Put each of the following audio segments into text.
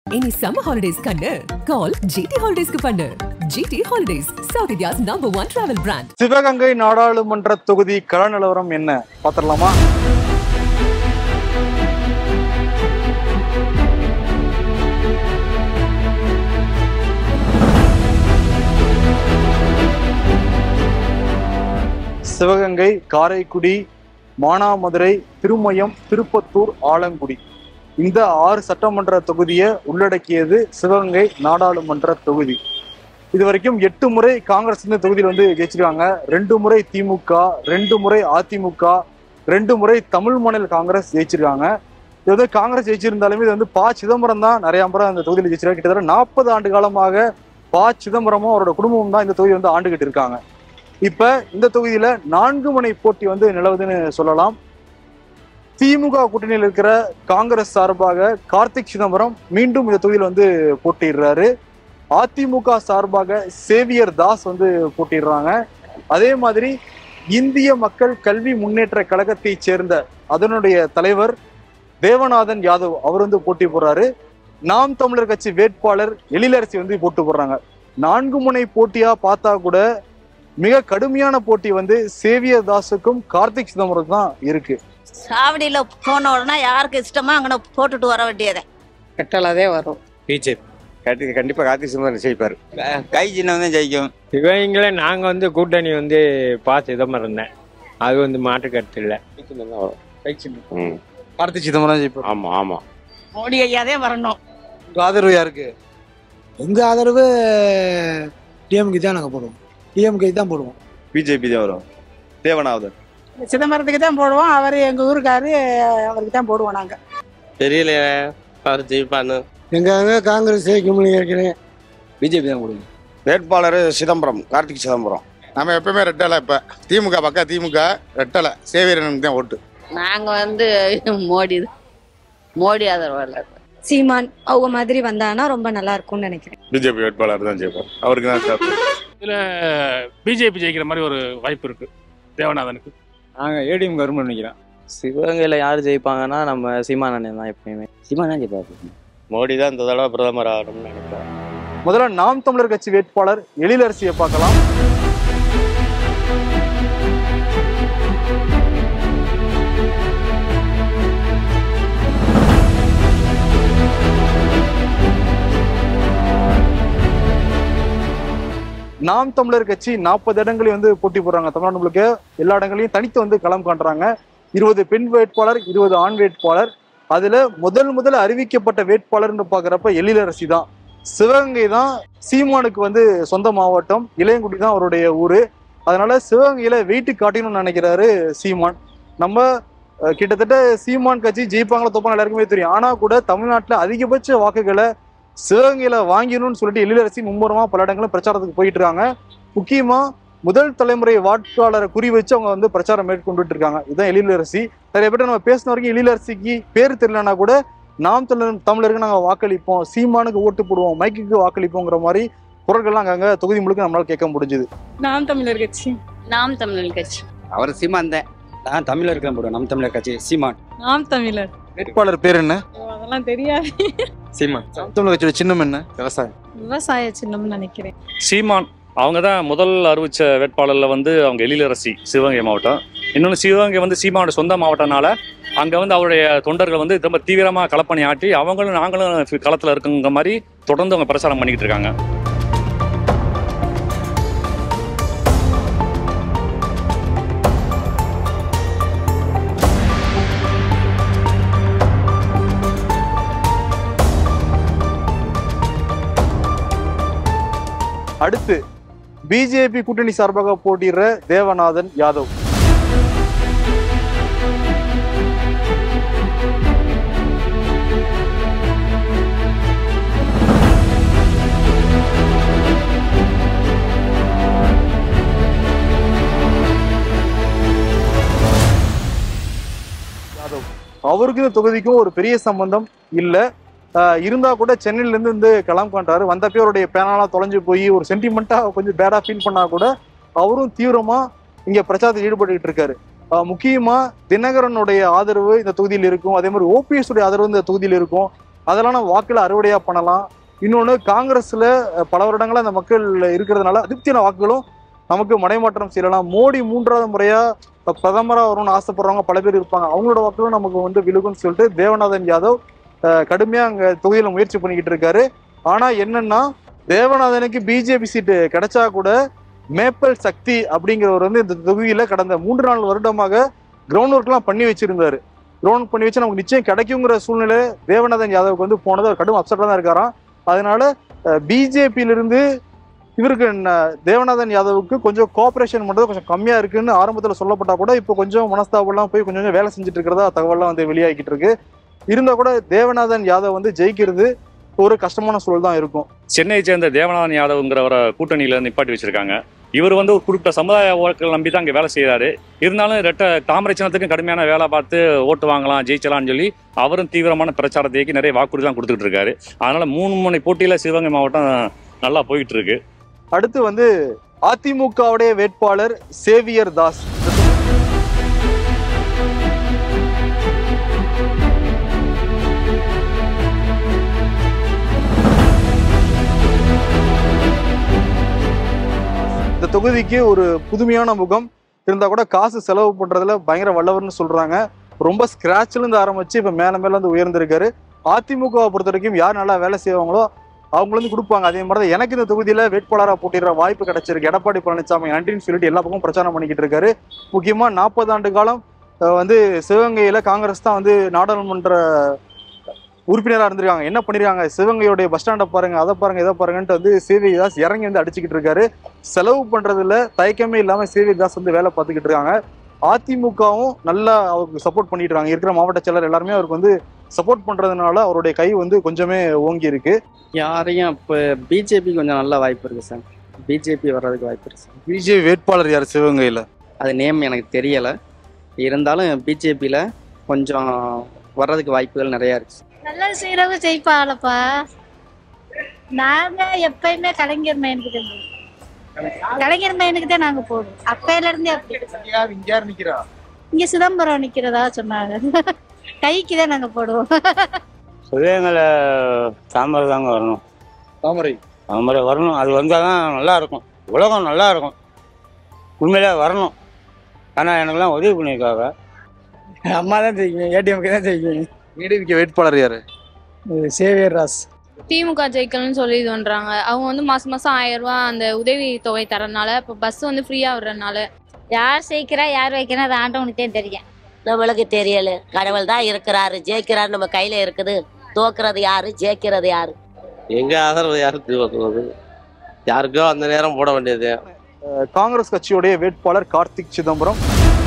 இனி summer holidays கண்ணு கால் GT ஹாலிடேஸ்க்கு பண்ணு GT holidays south India's number one travel brand Sivaganga நாடாளுமன்ற தொகுதி கள நிலவரம் என்ன பாத்திரலாமா சிவகங்கை காரைக்குடி மானாமதுரை திருமயம் திருப்பத்தூர் ஆலங்குடி இந்த ஆறு சட்டமன்ற தொகுதியை உள்ளடக்கியது சிவகங்கை நாடாளுமன்ற தொகுதி இது வரைக்கும் எட்டு முறை காங்கிரஸ் இந்த தொகுதியில் வந்து ஜெயிச்சிருக்காங்க ரெண்டு முறை திமுக ரெண்டு முறை அதிமுக ரெண்டு முறை தமிழ் மாநில காங்கிரஸ் ஜெயிச்சிருக்காங்க இது வந்து காங்கிரஸ் ஜெயிச்சிருந்தாலுமே இது வந்து ப சிதம்பரம் தான் நிறைய முறை அந்த தொகுதியில் ஜெயிச்சிருக்காங்க கிட்டத்தட்ட நாற்பது ஆண்டு காலமாக ப சிதம்பரமும் அவரோட குடும்பமும் தான் இந்த தொகுதி வந்து ஆண்டுகிட்டு இருக்காங்க இப்ப இந்த தொகுதியில நான்கு முனை போட்டி வந்து நிலவுதுன்னு சொல்லலாம் திமுக கூட்டணியில் இருக்கிற காங்கிரஸ் சார்பாக கார்த்திக் சிதம்பரம் மீண்டும் இந்த தொகுதியில் வந்து போட்டியிடுறாரு அதிமுக சார்பாக சேவியர் தாஸ் வந்து போட்டிடுறாங்க அதே மாதிரி இந்திய மக்கள் கல்வி முன்னேற்ற கழகத்தை சேர்ந்த அதனுடைய தலைவர் தேவநாதன் யாதவ் அவர் வந்து போட்டி போடுறாரு நாம் தமிழர் கட்சி வேட்பாளர் எழிலரசி வந்து போட்டு போடுறாங்க நான்கு முனை போட்டியா பார்த்தா கூட மிக கடுமையான போட்டி வந்து சேவியர் தாஸுக்கும் கார்த்திக் சிதம்பரம் தான் இருக்கு சாவடியில போன உடனே யாருக்கு இஷ்டமோ அங்கே போட்டுட்டு வர வேண்டியதே கட்டலாதே வரும் பிஜேபி கட்டி கண்டிப்பா கார்த்திக் சிதம்பரம் ஜெயிப்பாரு கை சின்னம் தான் ஜெயிக்கும் இவங்கள நாங்க வந்து கூட்டணி வந்து பா சிதம்பரம் தான் அது வந்து மாற்று கருத்து இல்லை ம். கார்த்திக் சிதம்பரம் ஜெயிப்பார் ஆமா ஆமா மோடி ஐயாதே வரணும் உங்க ஆதரவு யாருக்கு எங்க ஆதரவு டிஎம்கே தான் நாங்கள் போடுவோம் டிஎம்கே தான் போடுவோம் பிஜேபி தான் வரும் தேவனாவதன் சிதம்பரத்துக்கு தான் போடுவோம் அவர் எங்க ஊருக்காரு அவருக்கு தான் போடுவோம் நாங்க தெரியல அவர் ஜெயிப்பான்னு எங்க காங்கிரஸ் ஜெயிக்கும்னு நினைக்கிறேன் பிஜேபி தான் கொடுங்க வேட்பாளர் சிதம்பரம் கார்த்திக் சிதம்பரம் நம்ம எப்பவுமே ரெட்டலை இப்ப திமுக பக்கம் திமுக ரெட்டலை சேவியரனுக்கு தான் ஓட்டு நாங்க வந்து மோடி தான். மோடி ஆதரவாளர் சீமான் அவங்க மாதிரி வந்தானா ரொம்ப நல்லா இருக்கும்னு நினைக்கிறேன் பிஜேபி வேட்பாளர் தான் ஜெயிப்பார் அவருக்கு தான் சார் இதுல பிஜேபி ஜெயிக்கிற மாதிரி ஒரு வாய்ப்பு இருக்கு தேவநாதனுக்கு நாங்க ஏடிஎம் கவர்மெண்ட் நினைக்கிறேன் சிவகங்கையில யார் ஜெயிப்பாங்கன்னா நம்ம சீமான் அண்ணன் தான் எப்பயுமே சீமான் தான் ஜெயிப்பாரு மோடி தான் இந்த தடவை பிரதமர் ஆகணும்னு நினைக்கிறேன் முதல்ல நாம் தமிழர் கட்சி வேட்பாளர் எழிலரசியை பார்க்கலாம் நாம் தமிழர் கட்சி நாற்பது இடங்களையும் வந்து போட்டி போடுறாங்க தமிழ்நாடு முழுக்க எல்லா இடங்களையும் தனித்து வந்து களம் காண்றாங்க இருபது பெண் வேட்பாளர் இருபது ஆண் வேட்பாளர் அதுல முதல் முதல் அறிவிக்கப்பட்ட வேட்பாளர்னு பாக்குறப்ப எழிலரசி தான் சிவகங்கை தான் சீமானுக்கு வந்து சொந்த மாவட்டம் இளையங்குடி தான் அவருடைய ஊரு அதனால சிவகங்கையில வெயிட்டு காட்டணும்னு நினைக்கிறாரு சீமான் நம்ம அஹ், கிட்டத்தட்ட சீமான் கட்சி ஜெயிப்பாங்களா தோப்பாங்க எல்லாருக்குமே தெரியும் ஆனா கூட தமிழ்நாட்டுல அதிகபட்ச வாக்குகளை சிவகங்கையில வாங்கிடணும்னு சொல்லிட்டு எழிலரசி மும்முரமா பல இடங்களும் பிரச்சாரத்துக்கு போயிட்டு இருக்காங்க முக்கியமா முதல் தலைமுறை வாக்காளரை குறி வச்சு அவங்க வந்து பிரச்சாரம் மேற்கொண்டுட்டு இருக்காங்க இதுதான் எழிலரசி நிறைய பேர் நம்ம பேசின வரைக்கும் எழிலரசிக்கு பேர் தெரியலனா கூட நாம் தமிழர் தமிழருக்கு நாங்க வாக்களிப்போம் சீமானுக்கு ஓட்டு போடுவோம் மைக்குக்கு வாக்களிப்போங்கிற மாதிரி குரல்கள்லாம் அங்கங்க தொகுதி முழுக்க நம்மளால கேட்க முடிஞ்சுது நாம் தமிழர் கட்சி நாம் தமிழர் கட்சி அவர் சீமான் தான் நான் தமிழருக்கு தான் போடுவேன் நம்ம தமிழர் கட்சி சீமான் நாம் தமிழர் வேட்பாளர் பேர் என்ன அதெல்லாம் தெரியாது சீமான் நாம் தமிழர் கட்சியோட சின்னம் என்ன விவசாயம் விவசாய சின்னம்னு நினைக்கிறேன் சீமான் அவங்க தான் முதல் அறிவிச்ச வேட்பாளர்ல வந்து அவங்க எழிலரசி சிவகங்கை மாவட்டம் இன்னொன்று சிவகங்கை வந்து சீமானோட சொந்த மாவட்டம்னால அங்க வந்து அவருடைய தொண்டர்கள் வந்து ரொம்ப தீவிரமா களப்பணி ஆட்டி அவங்களும் நாங்களும் களத்துல இருக்குங்கிற மாதிரி தொடர்ந்து அவங்க பிரச்சாரம் பண்ணிக்கிட்டு இருக்காங்க அடுத்து பிஜேபி கூட்டணி சார்பாக போட்டியிடுற தேவநாதன் யாதவ் யாதவ் அவருக்கு இந்த தொகுதிக்கும் ஒரு பெரிய சம்பந்தம் இல்ல ஆஹ் இருந்தா கூட சென்னையில இருந்து வந்து களம் காண்றாரு வந்தப்பே அவருடைய பேனாலாம் தொலைஞ்சு போய் ஒரு சென்டிமெண்டா கொஞ்சம் பேடா ஃபீல் பண்ணா கூட அவரும் தீவிரமா இங்க பிரச்சாரத்தில் ஈடுபட்டுக்கிட்டு இருக்காரு ஆஹ் முக்கியமா தினகரனுடைய ஆதரவு இந்த தொகுதியில் இருக்கும் அதே மாதிரி ஓபிஎஸ் உடைய ஆதரவு இந்த தொகுதியில் இருக்கும் அதெல்லாம் நம்ம வாக்குல அறுவடையா பண்ணலாம் இன்னொன்று காங்கிரஸ்ல அஹ், பல வருடங்களா அந்த மக்கள் இருக்கிறதுனால அதிருப்தியான வாக்குகளும் நமக்கு மடைமாற்றம் செய்யலாம் மோடி மூன்றாவது முறையா இப்ப பிரதமரா வரும்னு ஆசைப்படுறவங்க பல பேர் இருப்பாங்க அவங்களோட வாக்குகளும் நமக்கு வந்து விழுகும்னு சொல்லிட்டு தேவநாதன் யாதவ் அஹ், கடுமையா அங்க தொகுதியில முயற்சி பண்ணிக்கிட்டு இருக்காரு ஆனா என்னன்னா தேவநாதனுக்கு பிஜேபி சீட்டு கிடைச்சா கூட மேப்பல் சக்தி அப்படிங்கிறவர் வந்து இந்த தொகுதியில கடந்த மூன்று நாலு வருடமாக கிரவுண்ட் ஒர்க்லாம் பண்ணி வச்சிருந்தாரு கிரவுண்ட் பண்ணி வச்சு நமக்கு நிச்சயம் கிடைக்குங்கிற சூழ்நிலை தேவநாதன் யாதவுக்கு வந்து போனது அவர் கடும் அப்செட்டாக தான் இருக்காராம் அதனால பிஜேபியிலிருந்து இவருக்கு ந- தேவநாதன் யாதவுக்கு கொஞ்சம் கோஆபரேஷன் பண்றது கொஞ்சம் கம்மியா இருக்குன்னு ஆரம்பத்தில் சொல்லப்பட்டா கூட இப்போ கொஞ்சம் மனஸ்தாபம்லாம் போய் கொஞ்சம் கொஞ்சம் வேலை செஞ்சுட்டு இருக்கிறதா தகவல்லாம் வந்து வெளியாகிட்டு இருக்கு இருந்தா கூட தேவநாதன் யாதவ் வந்து ஜெயிக்கிறது ஒரு கஷ்டமான சூழல் தான் இருக்கும் சென்னையை சேர்ந்த தேவநாதன் யாதவ்ங்கிறவரை கூட்டணியில நிப்பாட்டி வச்சிருக்காங்க இவர் வந்து ஒரு குறிப்பிட்ட சமுதாய ஓட்டுகள் நம்பி தான் இங்கே வேலை செய்கிறாரு இருந்தாலும் ரெட்ட தாமரை சின்னத்துக்கும் கடுமையான வேலை பார்த்து ஓட்டு வாங்கலாம் ஜெயிச்சலாம்னு சொல்லி அவரும் தீவிரமான பிரச்சாரத்தை இயக்கி நிறைய வாக்குறுதிலாம் கொடுத்துட்டு இருக்காரு அதனால மூணு முனை போட்டியில சிவகங்கை மாவட்டம் நல்லா போயிட்டு இருக்கு அடுத்து வந்து அதிமுகவுடைய வேட்பாளர் சேவியர் தாஸ் இந்த தொகுதிக்கு ஒரு புதுமையான முகம் இருந்தா கூட காசு செலவு பண்றதுல பயங்கர வல்லவர்னு சொல்றாங்க ரொம்ப ஸ்கிராச்ல இருந்து ஆரம்பிச்சு இப்ப மேல மேல வந்து உயர்ந்திருக்காரு அதிமுகவை பொறுத்த வரைக்கும் யார் நல்லா வேலை செய்வாங்களோ அவங்க வந்து கொடுப்பாங்க அதே மாதிரி தான் எனக்கு இந்த தொகுதியில வேட்பாளராக போட்டிடுற வாய்ப்பு கிடைச்சிருக்கு எடப்பாடி பழனிசாமி நன்றின்னு சொல்லிட்டு எல்லா பக்கமும் பிரச்சாரம் பண்ணிக்கிட்டு இருக்காரு முக்கியமா நாற்பது ஆண்டு காலம் அஹ், வந்து சிவகங்கையில காங்கிரஸ் தான் வந்து நாடாளுமன்ற உறுப்பினராக இருந்திருக்காங்க என்ன பண்ணிருக்காங்க சிவகங்கையோடைய பஸ் ஸ்டாண்டை பாருங்க அதை பாருங்க இதை பாருங்கன்ட்டு வந்து சேவி தாஸ் இறங்கி வந்து அடிச்சுக்கிட்டு இருக்காரு செலவு பண்றதுல தயக்கமே இல்லாம சேவி தாஸ் வந்து வேலை பார்த்துக்கிட்டு இருக்காங்க அதிமுகவும் நல்லா அவருக்கு சப்போர்ட் பண்ணிட்டு இருக்காங்க இருக்கிற மாவட்ட செயலர் எல்லாருமே அவருக்கு வந்து சப்போர்ட் பண்றதுனால அவருடைய கை வந்து கொஞ்சமே ஓங்கி இருக்கு யாரையும் இப்போ பிஜேபி கொஞ்சம் நல்ல வாய்ப்பு இருக்கு சார் பிஜேபி வர்றதுக்கு வாய்ப்பு இருக்கு சார் பிஜேபி வேட்பாளர் யார் சிவகங்கையில அது நேம் எனக்கு தெரியலை இருந்தாலும் பிஜேபியில் கொஞ்சம் வர்றதுக்கு வாய்ப்புகள் நிறையா இருக்கு சார் நல்லா செய்யறவங்க ஜெயிப்பாங்களப்பா நாங்க எப்பயுமே கலைஞர் மைனுக்கு தான் போடுவோம். கலைஞர் மைனுக்கு தான் நாங்க போடுவோம் அப்பையில இருந்தே அப்படி இங்க யார் நிக்கிறா இங்க சிதம்பரம் நிக்கிறதா சொன்னாங்க கைக்கு தான் நாங்க போடுவோம் சிவகங்கையில் தாமரை தாங்க வரணும் தாமரை தாமரை வரணும் அது வந்தால் தான் நல்லா இருக்கும் உலகம் நல்லா இருக்கும் உண்மையிலே வரணும் ஆனால் எனக்கெல்லாம் உதவி பண்ணியிருக்காங்க அம்மா தான் ஜெயிக்கணும் ஏடிஎம்கே தான் ஜெயிக்கணும் ஏடிவிக்கு வேட்பாளர் யாரு சேவியர் ராஸ் திமுக ஜெயிக்கணும்னு சொல்லி இது பண்றாங்க அவங்க வந்து மாசம் மாசம் ஆயிரம் ரூபாய் அந்த உதவி தொகை தரனால இப்போ பஸ் வந்து ஃப்ரீயா விடுறதுனால யார் ஜெயிக்கிறா யார் வைக்கிறா அது ஆண்டவனுக்கு தான் தெரியும் நம்மளுக்கு தெரியல கடவுள் தான் இருக்கிறாரு ஜெயிக்கிறாரு நம்ம கையில இருக்குது தோக்குறது யாரு ஜெயிக்கிறது யாரு எங்க ஆதரவு யாருக்கு வருவது யாருக்கோ அந்த நேரம் போட வேண்டியது அஹ் காங்கிரஸ் கட்சியுடைய வேட்பாளர் கார்த்திக் சிதம்பரம்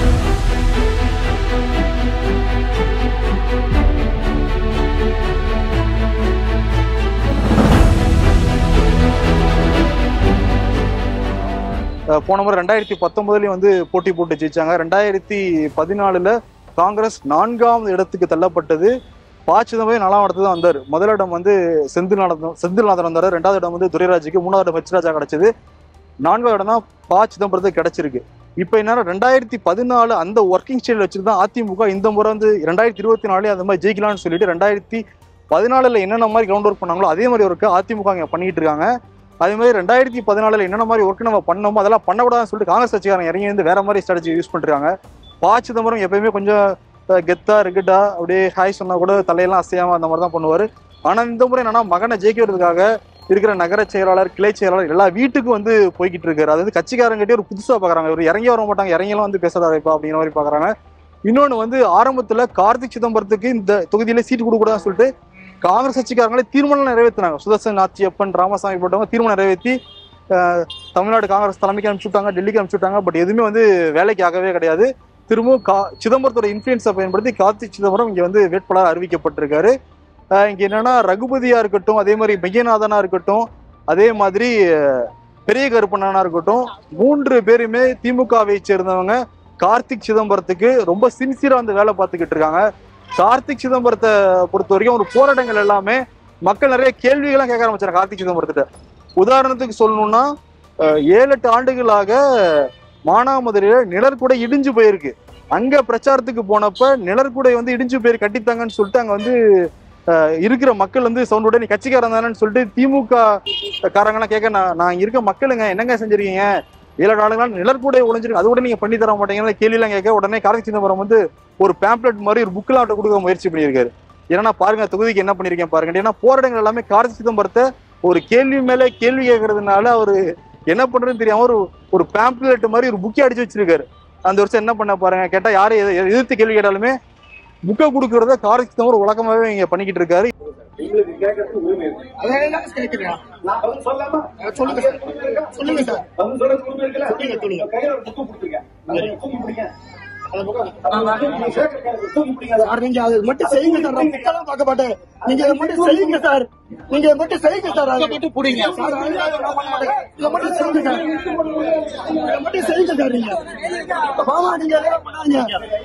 அஹ் போன முறை ரெண்டாயிரத்தி பத்தொன்பதுலயும் வந்து போட்டி போட்டு ஜெயிச்சாங்க ரெண்டாயிரத்தி பதினாலுல காங்கிரஸ் நான்காவது இடத்துக்கு தள்ளப்பட்டது ப சிதம்பரம் நாலாம் இடத்துல தான் வந்தார் முதலிடம் வந்து செந்தில்நாதன் செந்தில்நாதன் வந்தாரு ரெண்டாவது இடம் வந்து துரைராஜுக்கு மூணாவது இடம் ஹெச் ராஜா கிடைச்சது நான்காவது இடம் தான் ப சிதம்பரத்துக்கு கிடைச்சிருக்கு இப்போ என்ன ரெண்டாயிரத்தி பதினாலு அந்த ஒர்க்கிங் ஸ்டைல் வச்சுட்டு தான் அதிமுக இந்த முறை வந்து ரெண்டாயிரத்தி இருபத்தி நாலு அந்த மாதிரி ஜெயிக்கலாம்னு சொல்லிட்டு ரெண்டாயிரத்தி பதினாலுல என்னென்ன மாதிரி கிரவுண்ட் ஒர்க் பண்ணாங்களோ அதே மாதிரி ஒர்க்கு அதிமுக இங்க பண்ணிட்டு இருக்காங்க அதே மாதிரி ரெண்டாயிரத்தி பதினாலுல என்னென்ன மாதிரி ஒர்க் நம்ம பண்ணோமோ அதெல்லாம் பண்ணக்கூடாதுன்னு சொல்லிட்டு காங்கிரஸ் கட்சிக்காரங்க இறங்கி வந்து வேற மாதிரி ஸ்ட்ராட்டஜி யூஸ் பண்றாங்க ப சிதம்பரம் எப்பயுமே கொஞ்சம் அஹ், கெத்தா ரிகிட்டா அப்படியே ஹாய் சொன்னா கூட தலையெல்லாம் அசையாம அந்த மாதிரி தான் பண்ணுவாரு ஆனா இந்த முறை என்னன்னா மகனை ஜெயிக்கிறதுக்காக இருக்கிற நகர செயலாளர் கிளை செயலாளர் எல்லா வீட்டுக்கும் வந்து போய்கிட்டு இருக்காரு அதாவது கட்சிக்காரங்கிட்டே ஒரு புதுசா பாக்குறாங்க இவர் இறங்கி வர மாட்டாங்க இறங்கியெல்லாம் வந்து பேசுறாரு இப்ப அப்படிங்கிற மாதிரி பாக்குறாங்க இன்னொன்னு வந்து ஆரம்பத்துல கார்த்திக் சிதம்பரத்துக்கு இந்த தொகுதியில சீட்டு கொடுக்கூடாதுன்னு சொல்லிட்டு காங்கிரஸ் கட்சிக்காரங்களே தீர்மானம் நிறைவேற்றினாங்க சுதர்சன் ஆச்சியப்பன் ராமசாமி போட்டவங்க தீர்மானம் நிறைவேற்றி அஹ், தமிழ்நாடு காங்கிரஸ் தலைமைக்கு அனுப்பிச்சு விட்டாங்க டெல்லிக்கு அனுப்பிச்சு விட்டாங்க பட் எதுவுமே வந்து வேலைக்கு ஆகவே கிடையாது திரும்பவும் கா சிதம்பரத்தோட இன்ஃபுளுன்ஸை பயன்படுத்தி கார்த்திக் சிதம்பரம் இங்க வந்து வேட்பாளர் அறிவிக்கப்பட்டிருக்காரு அஹ், இங்க என்னன்னா ரகுபதியா இருக்கட்டும் அதே மாதிரி மெய்யநாதனா இருக்கட்டும் அதே மாதிரி அஹ், பெரிய கருப்பண்ணனா இருக்கட்டும் மூன்று பேருமே திமுகவை சேர்ந்தவங்க கார்த்திக் சிதம்பரத்துக்கு ரொம்ப சின்சியரா வந்து வேலை பார்த்துக்கிட்டு இருக்காங்க கார்த்திக் சிதம்பரத்தை பொறுத்த வரைக்கும் ஒரு போராட்டங்கள் எல்லாமே மக்கள் நிறைய கேள்விகள்லாம் கேட்க ஆரம்பிச்சாங்க கார்த்திக் சிதம்பரத்திட்ட உதாரணத்துக்கு சொல்லணும்னா அஹ், ஏழு எட்டு ஆண்டுகளாக மானாமதுரையில நிழற்குடை இடிஞ்சு போயிருக்கு அங்க பிரச்சாரத்துக்கு போனப்ப நிழற்குடை வந்து இடிஞ்சு போயிரு கட்டித்தாங்கன்னு சொல்லிட்டு அங்க வந்து அஹ், இருக்கிற மக்கள் வந்து சவுண்ட் விட நீ கட்சிக்காரன் தானேன்னு சொல்லிட்டு திமுக காரங்களாம் கேட்க நான் நான் இங்க இருக்க மக்களுங்க என்னங்க செஞ்சிருக்கீங்க ஏழு நாளுங்களா நிழற்கூடை ஒளிஞ்சிருக்கு அது கூட நீங்க பண்ணி தர மாட்டீங்கன்னு கேள்விலாம் கேட்க உடனே கார்த்திக் சிதம்பரம் வந்து ஒரு பேம்ப்ளெட் மாதிரி ஒரு புக்கில் ஆட்ட கொடுக்க முயற்சி பண்ணியிருக்காரு ஏன்னா பாருங்க தொகுதிக்கு என்ன பண்ணிருக்கேன் பாருங்க ஏன்னா போராட்டங்கள் எல்லாமே கார்த்திக் சிதம்பரத்தை ஒரு கேள்வி மேல கேள்வி கேட்கறதுனால அவரு என்ன பண்றதுன்னு தெரியாம ஒரு ஒரு பேம்ப்ளெட் மாதிரி ஒரு புக்கே அடிச்சு வச்சிருக்காரு அந்த வருஷம் என்ன பண்ண பாருங்க கேட்டா யாரு எது- எதிர்த்து கேள்வி கேட்டாலுமே புக்கை கொடுக்கறத கார்த்திக் சிதம்பரம் ஒரு வழக்கமாவே இங்க பண்ணிக்கிட்டு இருக்காரு சார் நீங்க அது மட்டும் செய்யுங்க சார் நான் புக்கெல்லாம் பார்க்க மாட்டேன் நீங்க அதை மட்டும் செய்யுங்க சார் நீங்க இதை மட்டும் செய்யுங்க சார் அதை மட்டும் புடிங்க சார் அதுக்காக நான் பண்ண மாட்டேன். இதை மட்டும் செய்யுங்க சார் இதை மட்டும் செய்யுங்க சார் நீங்க மாமா நீங்க எல்லாம் பண்ணாதீங்க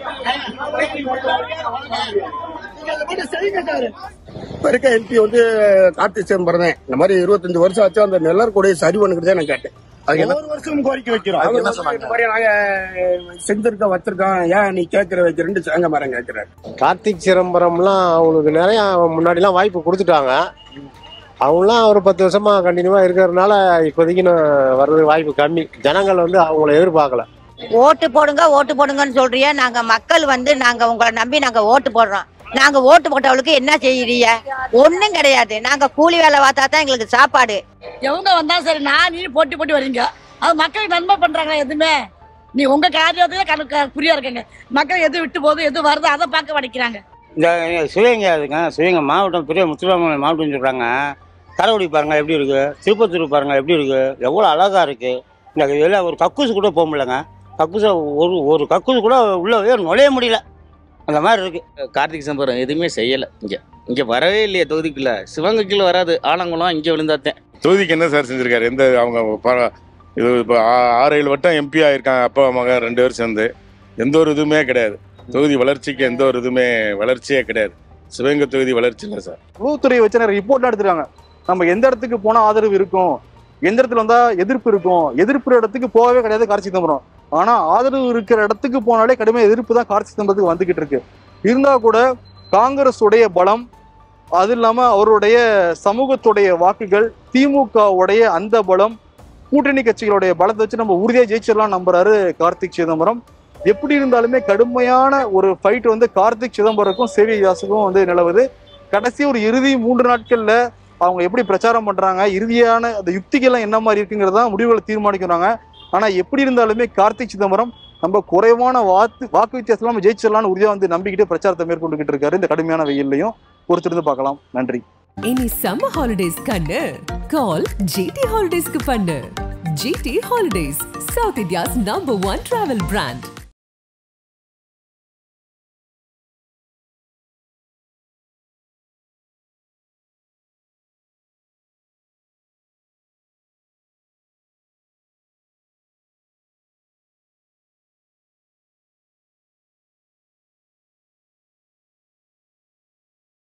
நீங்க அதை மட்டும் செய்யுங்க சார் இப்ப இருக்க எம்பி வந்து கார்த்திக் சிதம்பரம் தான் இந்த மாதிரி இருபத்தஞ்சு வருஷம் ஆச்சு அந்த நெல்லர் கூட சரி பண்ணுக்கிறதே நான் கேட்டேன் அதுக்கு என்ன ஒவ்வொரு வருஷமும் கோரிக்கை வைக்கிறோம் அவங்க என்ன சொன்னாங்க? இந்த மாதிரி நாங்க செஞ்சிருக்கோம் வச்சிருக்கோம் ஏன் நீ கேட்கிற வைக்கிறேன்னு சேங்க மரம் கேட்கிறாரு கார்த்திக் சிதம்பரம்லாம் அவங்களுக்கு நிறைய முன்னாடிலாம் வாய்ப்பு கொடுத்துட்டாங்க அவங்களாம் ஒரு பத்து வருஷமா கண்டினியூவா இருக்கிறதுனால இப்போதைக்கு நான் வர்றது வாய்ப்பு கம்மி ஜனங்கள் வந்து அவங்கள எதிர்பார்க்கல ஓட்டு போடுங்க ஓட்டு போடுங்கன்னு சொல்றிய நாங்க மக்கள் வந்து நாங்க உங்களை நம்பி நாங்க ஓட்டு போடுறோம் நாங்க ஓட்டு போட்டவளுக்கு என்ன செய்யறீங்க ஒண்ணும் கிடையாது நாங்க கூலி வேலை பார்த்தா தான் எங்களுக்கு சாப்பாடு எவங்க வந்தா சரி நான் நீ போட்டி போட்டி வரீங்க அது மக்களுக்கு நன்மை பண்றாங்களா எதுவுமே நீ உங்க காரியத்துல கணக்கு குறியா இருக்கங்க மக்கள் எது விட்டு போகுது எது வருது அதை பார்க்க வடிக்கிறாங்க இந்த சிவகங்கை அதுங்க சிவகங்கை மாவட்டம் பெரிய முத்துராமலை மாவட்டம்னு சொல்கிறாங்க கரவடி பாருங்க எப்படி இருக்கு திருப்பத்தூர் பாருங்க எப்படி இருக்கு எவ்வளோ அழகா இருக்கு இந்த இதில் ஒரு கக்கூசு கூட போக முடியலங்க கக்கூசு ஒரு ஒரு கக்கூசு கூட உள்ளவே நுழைய முடியல அந்த மாதிரி இருக்கு கார்த்திக் சம்பரம் எதுவுமே செய்யலை இங்கே இங்கே வரவே இல்லையே தொகுதிக்குள்ள சிவகங்கைக்குள்ள வராது ஆலங்குளம் இங்கே விழுந்தாத்தேன் தொகுதிக்கு என்ன சார் செஞ்சிருக்காரு எந்த அவங்க ப- இது இப்போ ஆறு ஏழு வட்டம் எம்பி ஆயிருக்காங்க அப்பா மகன் ரெண்டு பேரும் சேர்ந்து எந்த ஒரு இதுவுமே கிடையாது தொகுதி வளர்ச்சிக்கு எந்த ஒரு இதுவுமே வளர்ச்சியே கிடையாது சிவகங்கை தொகுதி வளர்ச்சி இல்லை சார் உளவுத்துறையை வச்சு நிறைய ரிப்போர்ட்லாம் எடுத்துருக்காங்க நம்ம எந்த இடத்துக்கு போனா ஆதரவு இருக்கும் எந்த இடத்துல வந்தா எதிர்ப்பு இருக்கும் எதிர்ப்பு இடத்துக்கு போகவே கிடையாது கார்த்திக் சிதம்பரம் ஆனா ஆதரவு இருக்கிற இடத்துக்கு போனாலே கடுமையான எதிர்ப்பு தான் கார்த்திக் சிதம்பரத்துக்கு வந்துகிட்டு இருக்கு இருந்தா கூட காங்கிரஸ் உடைய பலம் அது இல்லாம அவருடைய சமூகத்துடைய வாக்குகள் திமுக உடைய அந்த பலம் கூட்டணி கட்சிகளுடைய பலத்தை வச்சு நம்ம உறுதியா ஜெயிச்சிடலாம் நம்புறாரு கார்த்திக் சிதம்பரம் எப்படி இருந்தாலுமே கடுமையான ஒரு ஃபைட் வந்து கார்த்திக் சிதம்பரக்கும் சேவி தாஸுக்கும் வந்து நிலவுது கடைசி ஒரு இறுதி மூன்று நாட்கள்ல அவங்க எப்படி பிரச்சாரம் பண்றாங்க இறுதியான அந்த யுக்திகள்லாம் என்ன மாதிரி இருக்குங்கிறதா முடிவுகளை தீர்மானிக்கிறாங்க ஆனா எப்படி இருந்தாலுமே கார்த்திக் சிதம்பரம் நம்ம குறைவான வாக்கு வாக்கு வித்தியாசம் நம்ம ஜெயிச்சிடலாம்னு உறுதியா வந்து நம்பிக்கிட்டு பிரச்சாரத்தை மேற்கொண்டுகிட்டு இருக்காரு இந்த கடுமையான வெயில்லையும் பொறுத்திருந்து பார்க்கலாம் நன்றி இனி சம்மர் ஹாலிடேஸ் கண்ணு கால் ஜிடி ஹாலிடேஸ்க்கு பண்ணு GT holidays south India's number one travel brand